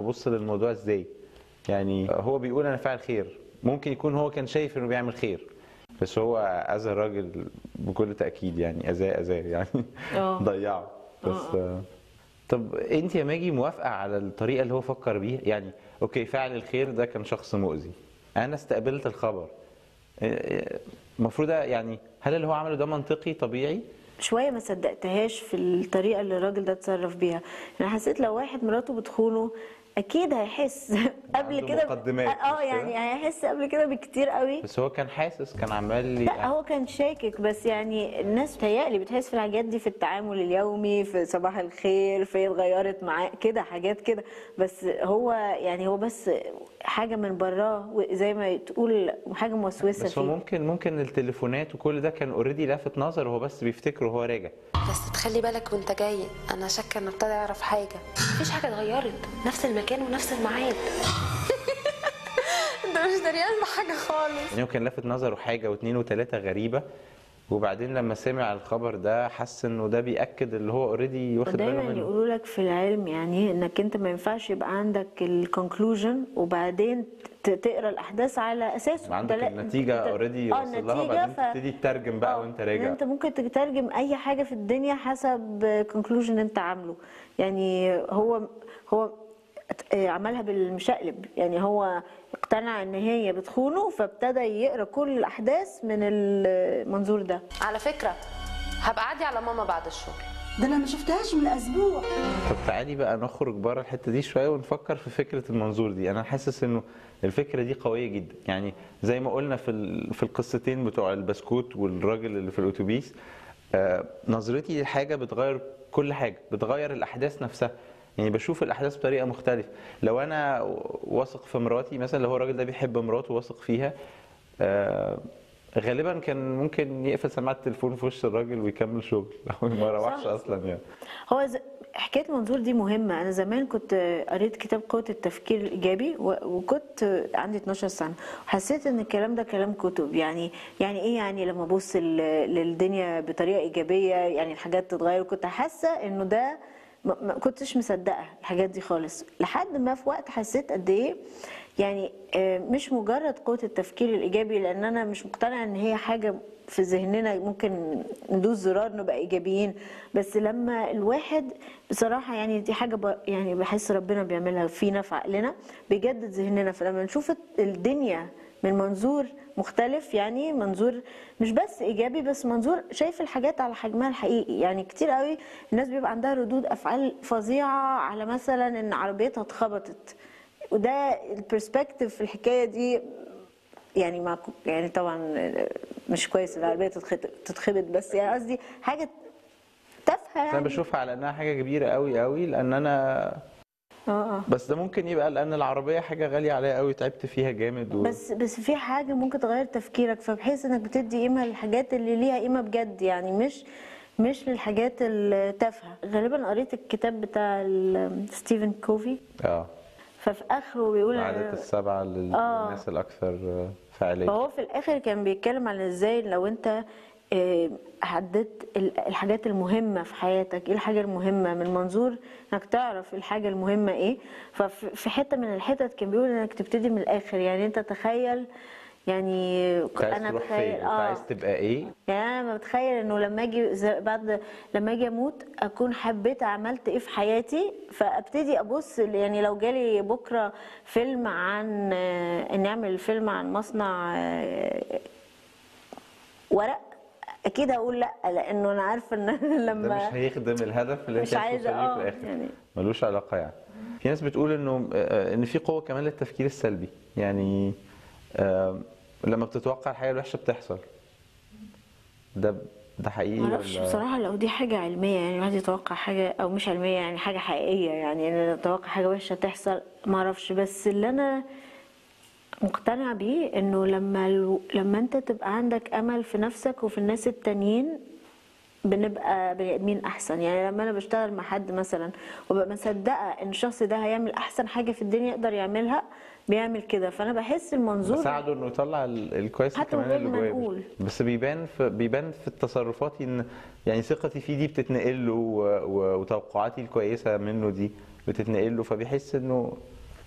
ببص للموضوع ازاي يعني هو بيقول انا فاعل خير ممكن يكون هو كان شايف انه بيعمل خير بس هو اذى الراجل بكل تاكيد يعني اذاه اذاه يعني اه ضيعه بس آه. طب انت يا ماجي موافقه على الطريقه اللي هو فكر بيها يعني اوكي فاعل الخير ده كان شخص مؤذي انا استقبلت الخبر المفروض يعني هل اللي هو عمله ده منطقي طبيعي شويه ما صدقتهاش في الطريقه اللي الراجل ده اتصرف بيها انا حسيت لو واحد مراته بتخونه اكيد هيحس قبل عنده كده مقدمات، اه مش يعني كده؟ هيحس قبل كده بكتير قوي بس هو كان حاسس كان عمال لا هو كان شاكك بس يعني الناس بتهيألي بتحس في الحاجات دي في التعامل اليومي في صباح الخير في اتغيرت معاه كده حاجات كده بس هو يعني هو بس حاجه من براه زي ما تقول حاجه موسوسه بس هو فيه ممكن ممكن التليفونات وكل ده كان اوريدي لافت نظر هو بس بيفتكره وهو راجع بس تخلي بالك وانت جاي انا شاكه انه ابتدى يعرف حاجه مفيش حاجه اتغيرت نفس المكان ونفس الميعاد انت مش دريان بحاجه خالص يعني هو كان لافت نظره حاجه واثنين وثلاثه غريبه وبعدين لما سمع الخبر ده حس انه ده بياكد اللي هو اوريدي واخد باله دايما منه يقولوا لك في العلم يعني انك انت ما ينفعش يبقى عندك الكونكلوجن وبعدين ت- تقرا الاحداث على اساسه عندك ده لا- النتيجه أنت- اوريدي اه واصل لها النتيجه وبعدين ف... تبتدي تترجم بقى آه، وانت إن راجع انت ممكن تترجم اي حاجه في الدنيا حسب كونكلوجن انت عامله يعني هو هو ات- آه، عملها بالمشقلب يعني هو اقتنع ان هي بتخونه فابتدى يقرا كل الاحداث من المنظور ده على فكره هبقى اعدي على ماما بعد الشغل ده انا ما شفتهاش من اسبوع طب تعالي بقى نخرج بره الحته دي شويه ونفكر في فكره المنظور دي انا حاسس انه الفكره دي قويه جدا يعني زي ما قلنا في ال- في القصتين بتوع البسكوت والراجل اللي في الاتوبيس آه، نظرتي للحاجه بتغير كل حاجه بتغير الاحداث نفسها يعني بشوف الاحداث بطريقه مختلفه لو انا واثق في مراتي مثلا لو هو الراجل ده بيحب مراته واثق فيها آه، غالبا كان ممكن يقفل سماعه التليفون في وش الراجل ويكمل شغل او ما روحش صح. اصلا يعني هو ز... حكايه المنظور دي مهمه انا زمان كنت قريت كتاب قوه التفكير الايجابي و... وكنت عندي 12 سنه وحسيت ان الكلام ده كلام كتب يعني يعني ايه يعني لما ابص ل- للدنيا بطريقه ايجابيه يعني الحاجات تتغير وكنت حاسه انه ده ما ما كنتش مصدقه الحاجات دي خالص لحد ما في وقت حسيت قد ايه يعني آه، مش مجرد قوه التفكير الايجابي لان انا مش مقتنعه ان هي حاجه في ذهننا ممكن ندوس زرار نبقى ايجابيين بس لما الواحد بصراحه يعني دي حاجه ب... يعني بحس ربنا بيعملها فينا في عقلنا بيجدد ذهننا فلما نشوف الدنيا من منظور مختلف يعني منظور مش بس ايجابي بس منظور شايف الحاجات على حجمها الحقيقي يعني كتير قوي الناس بيبقى عندها ردود افعال فظيعه على مثلا ان عربيتها اتخبطت وده البرسبكتيف في الحكايه دي يعني مع يعني طبعا مش كويس العربيه تتخط- تتخبط بس يعني قصدي حاجه تافهه انا يعني بشوفها على انها حاجه كبيره قوي قوي لان انا اه اه بس ده ممكن يبقى لان العربيه حاجه غاليه عليا قوي تعبت فيها جامد و... بس بس في حاجه ممكن تغير تفكيرك فبحيث انك بتدي قيمه للحاجات اللي ليها قيمه بجد يعني مش مش للحاجات التافهه غالبا قريت الكتاب بتاع ال- ستيفن كوفي اه ففي اخره بيقول العادات السبعه لل- آه. للناس الاكثر فعاليه فهو في الاخر كان بيتكلم على ازاي لو انت آه، حددت ال- الحاجات المهمة في حياتك ايه الحاجة المهمة من منظور انك تعرف الحاجة المهمة ايه ففي في حتة من الحتت كان بيقول انك تبتدي من الاخر يعني انت تخيل يعني انت عايز تروح فين انت عايز تبقى ايه يعني انا لما بتخيل انه لما اجي زي- بعد لما اجي اموت اكون حبيت عملت ايه في حياتي فابتدي ابص يعني لو جالي بكره فيلم عن آه، اني اعمل فيلم عن مصنع آه، ورق اكيد هقول لا لانه انا عارفه ان أنا ده لما مش هيخدم الهدف اللي مش انت عايز عايزه توصليه في اه الاخر يعني ملوش علاقه يعني في ناس بتقول انه آه، ان في قوه كمان للتفكير السلبي يعني آه، لما بتتوقع الحاجه الوحشه بتحصل ده ده حقيقي معرفش ولا بصراحة لو دي حاجة علمية يعني الواحد يتوقع حاجة أو مش علمية يعني حاجة حقيقية يعني إن أنا أتوقع حاجة وحشة تحصل معرفش بس اللي أنا مقتنع بيه إنه لما الو... لما أنت تبقى عندك أمل في نفسك وفي الناس التانيين بنبقى بني ادمين احسن يعني لما انا بشتغل مع حد مثلا وببقى مصدقه ان الشخص ده هيعمل احسن حاجه في الدنيا يقدر يعملها بيعمل كده فانا بحس المنظور بساعده انه يطلع ال- الكويس حتى كمان من غير اللي ما جواه نقول. بس بيبان في بيبان في التصرفات ان يعني ثقتي فيه دي بتتنقل له و- و- وتوقعاتي الكويسه منه دي بتتنقل له فبيحس انه